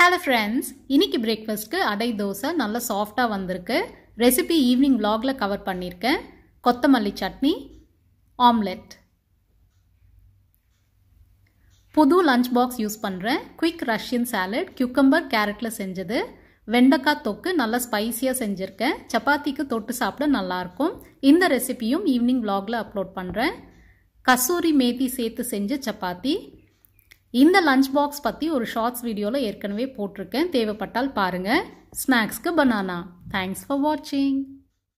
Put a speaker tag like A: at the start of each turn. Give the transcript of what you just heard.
A: hello friends இன்னைக்கு பிரேக்ஃபாஸ்ட்க்கு அடை தோசை நல்லா சாஃப்டாக வந்திருக்கு ரெசிபி ஈவினிங் vlogல கவர் பண்ணியிருக்கேன் கொத்தமல்லி சட்னி ஆம்லெட் புது லஞ்ச் பாக்ஸ் யூஸ் பண்ணுறேன் குயிக் ரஷ்யன் சாலட் cucumber கேரட்டில் செஞ்சது வெண்டைக்காய் தொக்கு நல்லா ஸ்பைசியாக செஞ்சுருக்கேன் சப்பாத்திக்கு தொட்டு சாப்பிட நல்லாயிருக்கும் இந்த ரெசிபியும் ஈவினிங் vlogல அப்லோட் பண்ணுறேன் கசூரி மேத்தி சேர்த்து செஞ்ச சப்பாத்தி இந்த லஞ்ச் பாக்ஸ் பற்றி ஒரு ஷார்ட்ஸ் வீடியோவில் ஏற்கனவே போட்டிருக்கேன் தேவைப்பட்டால் பாருங்கள் ஸ்நாக்ஸ்க்கு பனானா தேங்க்ஸ் ஃபார் வாட்சிங்